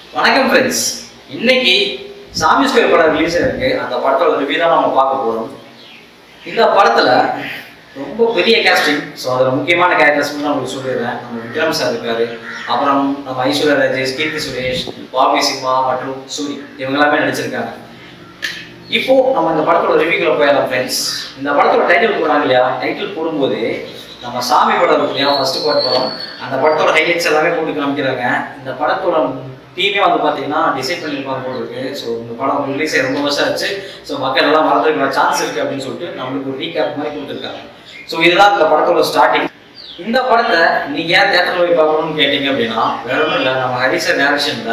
வணக்கம் ஃப்ரெண்ட்ஸ் இன்னைக்கு சாமி ஸ்கொயர் படம் ரிலீஸ் ஆயிருக்கு அந்த படத்தோட ரிவ்யூ தான் நம்ம பார்க்க போறோம் இந்த படத்துல ரொம்ப பெரிய கேஸ்டிங் ஸோ அதில் முக்கியமான கேரக்டர்ஸ் நான் உங்களுக்கு சொல்லிடுறேன் நம்ம விக்ரம் சார் இருக்காரு அப்புறம் நம்ம ஐஸ்வர்யா ராஜேஷ் கீர்த்தி சுரேஷ் பாபி சிம்மா மற்றும் சூரி இவங்க எல்லாமே நடிச்சிருக்காங்க இப்போ நம்ம இந்த படத்தோட ரிவ்யூக்குள்ள போயிடலாம் ஃப்ரெண்ட்ஸ் இந்த படத்தோட டைட்டில் போடுறாங்க இல்லையா டைட்டில் போடும்போது நம்ம சாமி படம் இருக்கு இல்லையா ஃபர்ஸ்ட் பார்ட் படம் அந்த படத்தோட ஹைலைட்ஸ் எல்லாமே போட்டு காமிக்கிறாங்க இந்த படத்தோட டீமே வந்து பார்த்தீங்கன்னா டிசைட் பண்ணியிருப்பாங்க போல இருக்கு ஸோ இந்த படம் ரிலீஸ் ஆகி ரொம்ப வருஷம் ஆச்சு ஸோ மக்கள் எல்லாம் மறந்துருக்கிற சான்ஸ் இருக்கு அப்படின்னு சொல்லிட்டு நம்மளுக்கு ஒரு ரீகேப் மாதிரி கொடுத்துருக்காங்க ஸோ இதுதான் இந்த படத்தோட ஸ்டார்டிங் இந்த படத்தை நீங்க ஏன் தேட்டரில் போய் பார்க்கணும்னு கேட்டீங்க அப்படின்னா வேற ஒன்றும் இல்லை நம்ம ஹரிசர் டேரக்ஷனில்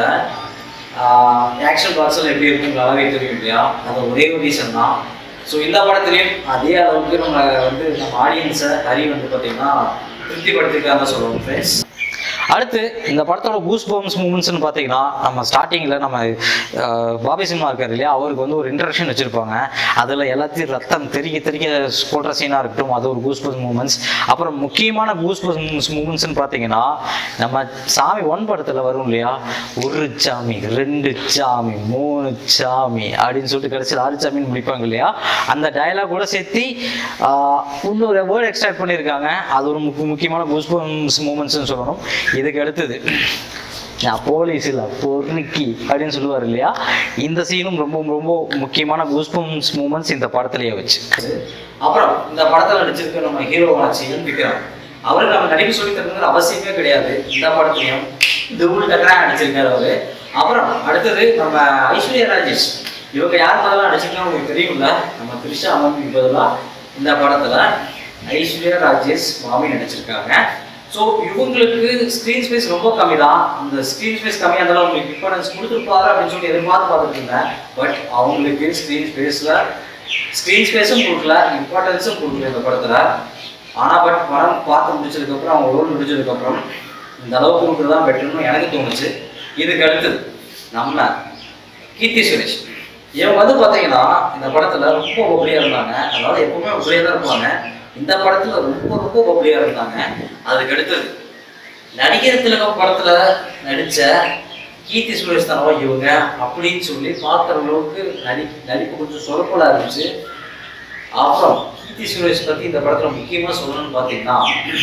ஆக்ஷன் பாக்ஸில் எப்படி இருக்கும் நல்லாவே தெரியும் இல்லையா அது ஒரே ஒரு ரீசன் தான் ஸோ இந்த படத்துலையும் அதே அளவுக்கு நம்ம வந்து நம்ம ஆடியன்ஸை ஹரி வந்து பார்த்தீங்கன்னா திருப்திப்படுத்திருக்காங்க சொல்லுவோம் ஃப்ரெண்ட்ஸ் அடுத்து இந்த படத்தோட பூஸ் பம்ஸ் மூமெண்ட்ஸ்னு பார்த்தீங்கன்னா நம்ம ஸ்டார்டிங்கில் நம்ம அஹ், பாபி சினிமா இருக்கார் இல்லையா அவருக்கு வந்து ஒரு இன்ட்ரடக்ஷன் வச்சுருப்பாங்க அதில் எல்லாத்தையும் ரத்தம் தெரிய தெரிய போடுற சீனாக இருக்கட்டும் அது ஒரு பூஸ் பம்ஸ் மூமெண்ட்ஸ் அப்புறம் முக்கியமான பூஸ் பம்ஸ் மூமெண்ட்ஸ்னு பார்த்தீங்கன்னா நம்ம சாமி ஒன் படத்தில் வரும் இல்லையா ஒரு சாமி ரெண்டு சாமி மூணு சாமி அப்படின்னு சொல்லிட்டு கடைசியில் ஆறு சாமின்னு முடிப்பாங்க இல்லையா அந்த டயலாக் கூட சேர்த்து ஆஹ், இன்னொரு வேர்டு எக்ஸ்ட்ராக்ட் பண்ணியிருக்காங்க அது ஒரு முக்கிய முக்கியமான பூஸ்பம்ஸ் மூமெண்ட்ஸ்னு சொல்லணும் இதுக்கு அடுத்தது நான் போலீஸ் இல்லை பொர்னிக்கி அப்படின்னு சொல்லுவார் இல்லையா இந்த சீனும் ரொம்ப ரொம்ப முக்கியமான பூஸ்பம்ஸ் மூமெண்ட்ஸ் இந்த படத்துலயே வச்சு அப்புறம் இந்த படத்தில் நடிச்சிருக்க நம்ம ஹீரோவான சிஎம் விக்ரம் அவருக்கு நம்ம நடிப்பு சொல்லி தரணுங்கிற அவசியமே கிடையாது இந்த படத்துலையும் டபுள் டக்கராக நடிச்சிருக்காரு அவரு அப்புறம் அடுத்தது நம்ம ஐஸ்வர்யா ராஜேஷ் இவங்க யார் பதிலாக நடிச்சிருக்காங்க உங்களுக்கு தெரியும்ல நம்ம த்ரிஷா அமர்வுக்கு பதிலாக இந்த படத்துல ஐஸ்வர்யா ராஜேஷ் மாமி நடிச்சிருக்காங்க ஸோ இவங்களுக்கு ஸ்க்ரீன் ஸ்பேஸ் ரொம்ப கம்மி தான் அந்த ஸ்க்ரீன் ஸ்பேஸ் கம்மியாக இருந்தாலும் அவங்களுக்கு இம்பார்ட்டன்ஸ் கொடுத்துருப்பாரு அப்படின்னு சொல்லி எதிர்பார்த்து பார்த்துட்டு இருந்தேன் பட் அவங்களுக்கு ஸ்க்ரீன் ஸ்பேஸில் ஸ்க்ரீன் ஸ்பேஸும் கொடுக்கல இம்பார்ட்டன்ஸும் கொடுக்கல இந்த படத்தில் ஆனால் பட் படம் பார்த்து முடிச்சதுக்கப்புறம் அவங்க ரோல் முடிச்சதுக்கப்புறம் இந்த அளவுக்கு கொடுக்குறது தான் பெட்டர்னு எனக்கு தோணுச்சு இதுக்கு அடுத்தது நம்ம கீர்த்தி சுரேஷ் இவங்க வந்து பார்த்தீங்கன்னா இந்த படத்தில் ரொம்ப பப்ளியாக இருந்தாங்க அதாவது எப்பவுமே பப்ளியாக தான் இருப்பாங்க இந்த படத்தில் ரொம்ப ரொம்ப பப்ளியாக இருந்தாங்க அதுக்கு அடுத்தது நடிகர் திலகம் படத்துல நடிச்ச கீர்த்தி சுரேஷ் தானவா இவங்க அப்படின்னு சொல்லி பார்க்குற அளவுக்கு நடி நடிப்பு கொஞ்சம் சொரப்பலா இருந்துச்சு அப்புறம் கீர்த்தி சுரேஷ் பத்தி இந்த படத்துல முக்கியமா சொல்லணும்னு பார்த்தீங்கன்னா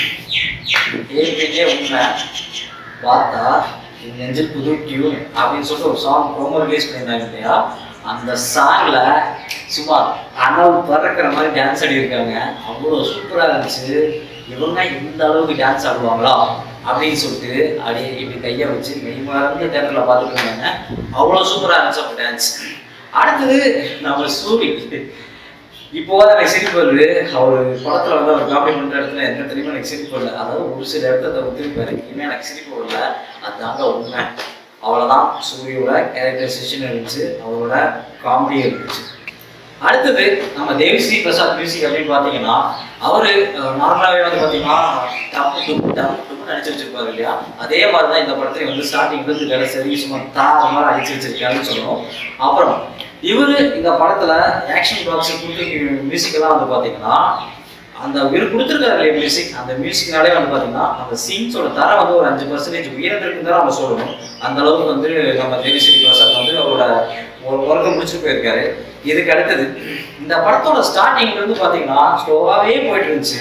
ஏற்கனவே உண்மை பார்த்தா என் நெஞ்சில் புது டியூன் அப்படின்னு சொல்லிட்டு ஒரு சாங் ப்ரோமோ ரிலீஸ் பண்ணியிருந்தாங்க இல்லையா அந்த சாங்ல சும்மா அனல் பறக்கிற மாதிரி டான்ஸ் ஆடியிருக்காங்க அவ்வளோ சூப்பராக இருந்துச்சு இவங்க இந்த அளவுக்கு டான்ஸ் ஆடுவாங்களா அப்படின்னு சொல்லிட்டு அப்படியே இப்படி கையை வச்சு மெய் மறந்து தேட்டரில் பார்த்துட்டு இருந்தாங்க அவ்வளோ சூப்பராக இருந்துச்சு அவங்க டான்ஸ் அடுத்தது நம்ம சூரி இப்போ எனக்கு சிரிப்பு வருது அவர் படத்துல வந்து அவர் காப்பி பண்ற இடத்துல என்ன தெரியுமா எனக்கு சிரிப்பு வரல அதாவது ஒரு சில இடத்த ஒத்துருப்பாரு இனிமே எனக்கு சிரிப்பு வரல அதுதாங்க உண்மை அவ்வளவுதான் சூரியோட கேரக்டரைசேஷன் இருந்துச்சு அவரோட காமெடி இருந்துச்சு அடுத்தது நம்ம தேவிஸ்ரீ பிரசாத் மியூசிக் அப்படின்னு பார்த்தீங்கன்னா அவரு நார்மலாகவே வந்து பார்த்தீங்கன்னா டப்பு டுப்பு டப்பு டுப்பு நடிச்சு வச்சிருப்பாரு இல்லையா அதே மாதிரி தான் இந்த படத்துல வந்து ஸ்டார்டிங்ல இருந்து கடைசி சும்மா தார மாதிரி அடிச்சு வச்சிருக்காருன்னு சொல்லணும் அப்புறம் இவரு இந்த படத்துல ஆக்ஷன் பாக்ஸ் கொடுத்து மியூசிக் எல்லாம் வந்து பாத்தீங்கன்னா அந்த இவர் கொடுத்துருக்காரு இல்லையா மியூசிக் அந்த மியூசிக்னாலே வந்து பாத்தீங்கன்னா அந்த சீன்ஸோட தரம் வந்து ஒரு அஞ்சு பர்சன்டேஜ் உயர்ந்திருக்குன்னு தான் நம்ம சொல்லணும் அந்த அளவுக்கு வந்து நம்ம தேவிஸ்ரீ பிரசாத் வந்து அவரோட ஒரு ஒர்க்கை முடிச்சுட்டு போயிருக்காரு இதுக்கு அடுத்தது இந்த படத்தோட ஸ்டார்டிங்ல இருந்து பாத்தீங்கன்னா ஸ்லோவாகவே போயிட்டு இருந்துச்சு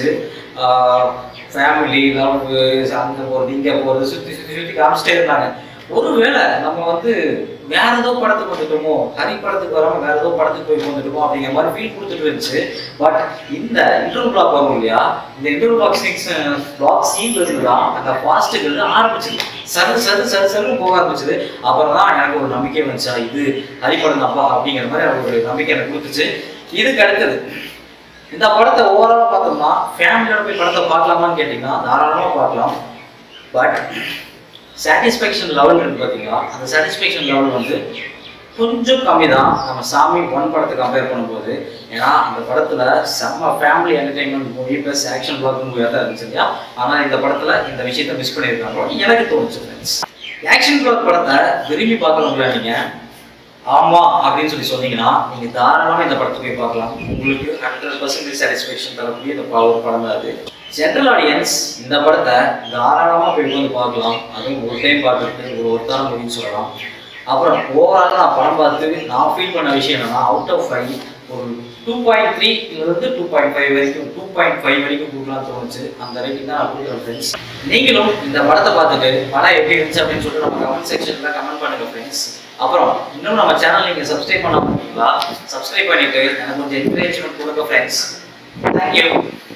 ஃபேமிலி லவ் அங்க போறது இங்க போறது சுத்தி சுத்தி சுத்தி காமிச்சிட்டே இருந்தாங்க ஒருவேளை நம்ம வந்து வேற ஏதோ படத்துக்கு வந்துட்டோமோ ஹரி படத்துக்கு வராம வேற ஏதோ படத்துக்கு போய் வந்துட்டோமோ அப்படிங்கிற மாதிரி ஃபீல் கொடுத்துட்டு இருந்துச்சு பட் இந்த இன்டர்வல் பிளாக் வரும் இல்லையா இந்த இன்டர்வல் பிளாக் சீன்ஸ் பிளாக் சீன்ல இருந்து தான் அந்த ஃபாஸ்ட்டுகள் ஆரம்பிச்சது சரு சரு சரு சருன்னு போக ஆரம்பிச்சது அப்புறம் தான் எனக்கு ஒரு நம்பிக்கை வந்துச்சா இது ஹரி படம் தான்ப்பா அப்படிங்கிற மாதிரி ஒரு நம்பிக்கை எனக்கு கொடுத்துச்சு இதுக்கு அடுத்தது இந்த படத்தை ஓவராலாக பார்த்தோம்னா ஃபேமிலியோட போய் படத்தை பார்க்கலாமான்னு கேட்டிங்கன்னா தாராளமாக பார்க்கலாம் பட் சாட்டிஸ்ஃபேக்ஷன் லெவல் இருக்கு பார்த்தீங்களா அந்த சாட்டிஸ்ஃபேக்ஷன் லெவல் வந்து கொஞ்சம் கம்மி தான் நம்ம சாமி ஒன் படத்தை கம்பேர் பண்ணும்போது ஏன்னா அந்த படத்துல செம்ம family entertainment movie plus action block மூவியாக தான் இருந்துச்சு இல்லையா ஆனால் இந்த படத்துல இந்த விஷயத்தை மிஸ் பண்ணியிருக்காங்க எனக்கு தோணுச்சு ஃப்ரெண்ட்ஸ் ஆக்ஷன் பிளாக் படத்தை விரும்பி பார்க்கணுங்களா நீங்க ஆமா அப்படின்னு சொல்லி சொன்னீங்கன்னா நீங்க தாராளமா இந்த படத்தை போய் பார்க்கலாம் உங்களுக்கு ஹண்ட்ரட் பர்சன்டேஜ் சாட்டிஸ்ஃபேக்ஷன் தரக்கூடிய இந்த பா- ஒரு படம் தான் அது ஜென்ரல் ஆடியன்ஸ் இந்த படத்தை தாராளமா போய் வந்து பார்க்கலாம் அதுவும் ஒரு டைம் பார்த்துட்டு ஒரு ஒருத்தான மூவின்னு சொல்லலாம் அப்புறம் ஓவராலாக நான் படம் பார்த்து நான் ஃபீல் பண்ண விஷயம் என்னன்னா அவுட் ஆஃப் ஃபைவ் ஒரு டூ பாயிண்ட் த்ரீ இருந்து டூ பாயிண்ட் ஃபைவ் வரைக்கும் டூ பாயிண்ட் ஃபைவ் வரைக்கும் கொடுக்கலாம் தோணுச்சு அந்த ரேட்டிங் தான் நான் கொடுக்குறேன் ஃப்ரெண்ட்ஸ் நீங்களும் இந்த படத்தை பார்த்துட்டு படம் எப்படி இருந்துச்சு அப்படின்னு சொல்லிட்டு நம்ம கமெண்ட் செக்ஷனில் கமெண்ட் பண்ணுங்க ஃப்ரெண்ட்ஸ் அப்புறம் இன்னும் நம்ம சேனல் நீங்கள் சப்ஸ்கிரைப் பண்ண முடியுங்களா சப்ஸ்கிரைப் பண்ணிட்டு எனக்கு கொஞ்சம் என்கரேஜ்மெண்ட் கொடுங்க ஃப்ரெண்ட்ஸ் தேங்க்யூ